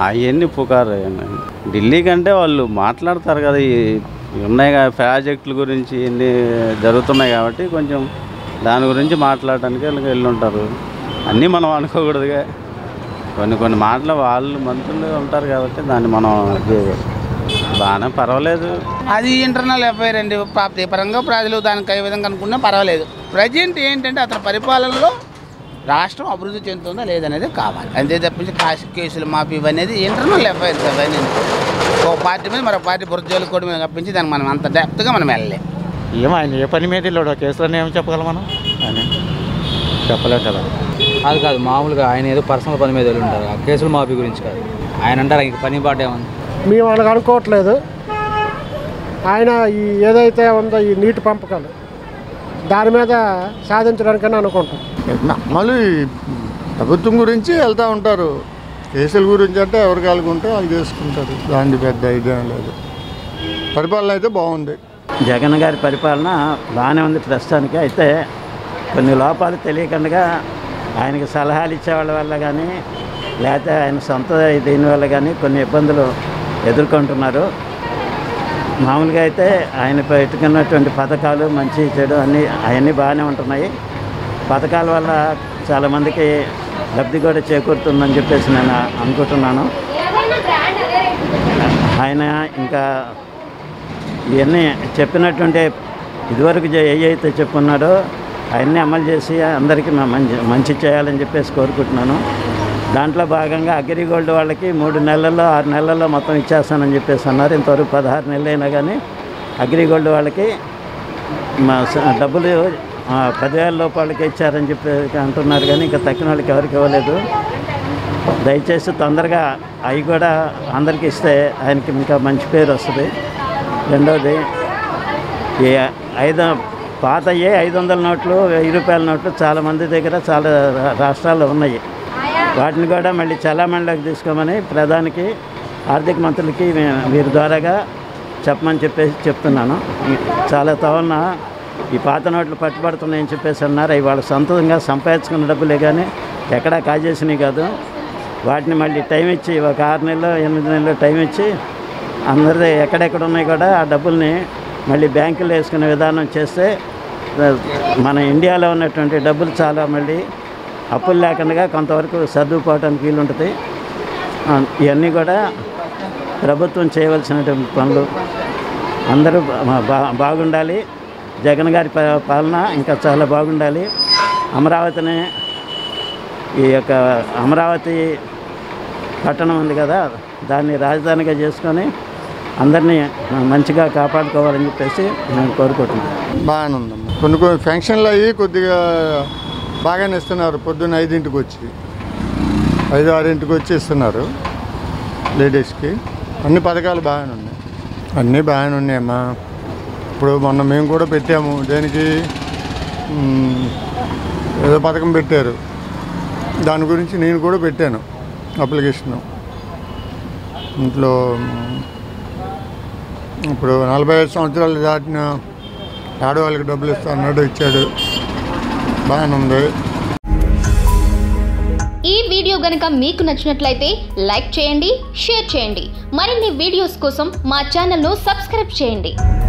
అవన్నీ పుకారు అవన్నీ. ఢిల్లీ కంటే వాళ్ళు మాట్లాడతారు కదా ఈ ఈ ఉన్నాయి కదా ప్రాజెక్టుల గురించి ఇన్ని జరుగుతున్నాయి కాబట్టి కొంచెం దాని గురించి మాట్లాడడానికి వీళ్ళకి వెళ్ళి ఉంటారు అన్నీ మనం అనుకోకూడదుగా కొన్ని కొన్ని మాటలు వాళ్ళు మంత్రులు ఉంటారు కాబట్టి దాన్ని మనం ఇది బాగానే పర్వాలేదు అది ఇంటర్నల్ ఎఫ్ఐఆర్ అండి ప్రాప్తి పరంగా ప్రజలు దానికి ఏ విధంగా అనుకున్నా పర్వాలేదు ప్రజెంట్ ఏంటంటే అతని పరిపాలనలో రాష్ట్రం అభివృద్ధి చెందుతుందా లేదనేది కావాలి అంతే తప్పించి కాశీ కేసులు మాఫీ అనేది ఇంటర్నల్ ఎఫ్ఐఆర్స్ అవన్నీ ఓ పార్టీ మీద మరో పార్టీ బుర్జోలు కూడా మీద కప్పించి దానికి మనం అంత డెప్త్గా మనం వెళ్ళలేం ఏమో ఆయన ఏ పని మీద వెళ్ళాడు ఆ కేసులో ఏం చెప్పగలం మనం ఆయన చెప్పలేం కదా అది కాదు మామూలుగా ఆయన ఏదో పర్సనల్ పని మీద వెళ్ళి ఉంటారు ఆ కేసులు మాఫీ గురించి కాదు ఆయన అంటారు ఇంక పని పాట ఏమని మేము అలాగ అనుకోవట్లేదు ఆయన ఈ ఏదైతే ఉందో ఈ నీటి పంపకాలు దాని మీద సాధించడానికని అనుకుంటాం మళ్ళీ ప్రభుత్వం గురించి వెళ్తూ ఉంటారు కేసుల గురించి అంటే ఎవరికి వాళ్ళకుంటే వాళ్ళు చేసుకుంటారు దాని పెద్ద ఐడియా లేదు పరిపాలన అయితే బాగుంది జగన్ గారి పరిపాలన బాగానే ఉంది ప్రస్తుతానికి అయితే కొన్ని లోపాలు తెలియకుండా ఆయనకి సలహాలు ఇచ్చేవాళ్ళ వల్ల కానీ లేకపోతే ఆయన సొంత దీనివల్ల కానీ కొన్ని ఇబ్బందులు ఎదుర్కొంటున్నారు మామూలుగా అయితే ఆయన పెట్టుకున్నటువంటి పథకాలు మంచి చెడు అన్నీ అవన్నీ బాగానే ఉంటున్నాయి పథకాల వల్ల చాలామందికి లబ్ధి కూడా చేకూరుతుందని చెప్పేసి నేను అనుకుంటున్నాను ఆయన ఇంకా ఇవన్నీ చెప్పినటువంటి ఇదివరకు ఏ అయితే చెప్పున్నాడో అవన్నీ అమలు చేసి అందరికీ మ- మంచి మంచి చేయాలని చెప్పేసి కోరుకుంటున్నాను దాంట్లో భాగంగా అగ్రిగోల్డ్ వాళ్ళకి మూడు నెలల్లో ఆరు నెలల్లో మొత్తం ఇచ్చేస్తానని చెప్పేసి అన్నారు ఇంతవరకు పదహారు నెలలు అయినా కానీ అగ్రిగోల్డ్ వాళ్ళకి మా స- డబ్బులు ఆ, పదివేల లోపాలకి ఇచ్చారని చెప్పి అంటున్నారు కానీ ఇంకా తక్కిన వాళ్ళకి ఎవరికి ఇవ్వలేదు దయచేసి తొందరగా అవి కూడా అందరికి ఇస్తే ఆయనకి ఇంకా మంచి పేరు వస్తుంది రెండవది ఈ ఐదు పాత అయ్యే ఐదు వందల నోట్లు వెయ్యి రూపాయల నోట్లు చాలా మంది దగ్గర చాలా రా- రాష్ట్రాల్లో ఉన్నాయి వాటిని కూడా మళ్ళీ చలామణిలోకి తీసుకోమని ప్రధానికి ఆర్థిక మంత్రులకి వీ- వీరి ద్వారాగా చెప్పమని చెప్పేసి చెప్తున్నాను ఈ- చాలా తవన ఈ పాత నోట్లు పట్టుబడుతున్నాయని చెప్పేసి అన్నారు అవి వాళ్ళు సొంతంగా సంపాదించుకున్న డబ్బులే కానీ ఎక్కడా కాజేసినవి కాదు వాటిని మళ్ళీ టైం ఇచ్చి ఒక ఆరు నెలలు ఎనిమిది నెలలు టైం ఇచ్చి అందరిది ఎక్కడెక్కడ ఉన్నాయి కూడా ఆ డబ్బుల్ని మళ్ళీ బ్యాంకులో వేసుకునే విధానం చేస్తే ఆ, మన ఇండియాలో ఉన్నటువంటి డబ్బులు చాలా మళ్ళీ అప్పులు లేకుండా కొంతవరకు సర్దుకుపోవడానికి వీలుంటుంది ఆ, ఇవన్నీ కూడా ప్రభుత్వం చేయవలసినటువంటి పనులు అందరూ బా- బా- బాగుండాలి జగన్ గారి ప- పాలన ఇంకా చాలా బాగుండాలి అమరావతిని ఈ యొక్క అమరావతి పట్టణం ఉంది కదా దాన్ని రాజధానిగా చేసుకొని అందరినీ మంచిగా కాపాడుకోవాలని చెప్పేసి నేను కోరుకుంటున్నాను బాగానే ఉందమ్మా కొన్ని కొన్ని ఫంక్షన్లు అయ్యి కొద్దిగా బాగానే ఇస్తున్నారు పొద్దున్న ఐదింటికి వచ్చి ఐదు ఆరింటికి వచ్చి ఇస్తున్నారు లేడీస్కి అన్ని పథకాలు బాగానే ఉన్నాయి అన్నీ బాగానే ఉన్నాయమ్మా ఇప్పుడు మొన్న మేము కూడా పెట్టాము దేనికి మ్, ఏదో పథకం పెట్టారు దాని గురించి నేను కూడా పెట్టాను అప్లికేషను ఇంట్లో మ్, ఇప్పుడు నలభై ఐదు సంవత్సరాలు దాటిన ఆడవాళ్ళకి డబ్బులు ఇస్తా అన్నాడు ఇచ్చాడు బాగానే ఉంది ఈ వీడియో గనుక మీకు నచ్చినట్లయితే లైక్ చేయండి షేర్ చేయండి మరిన్ని వీడియోస్ కోసం మా ఛానల్ను సబ్స్క్రైబ్ చేయండి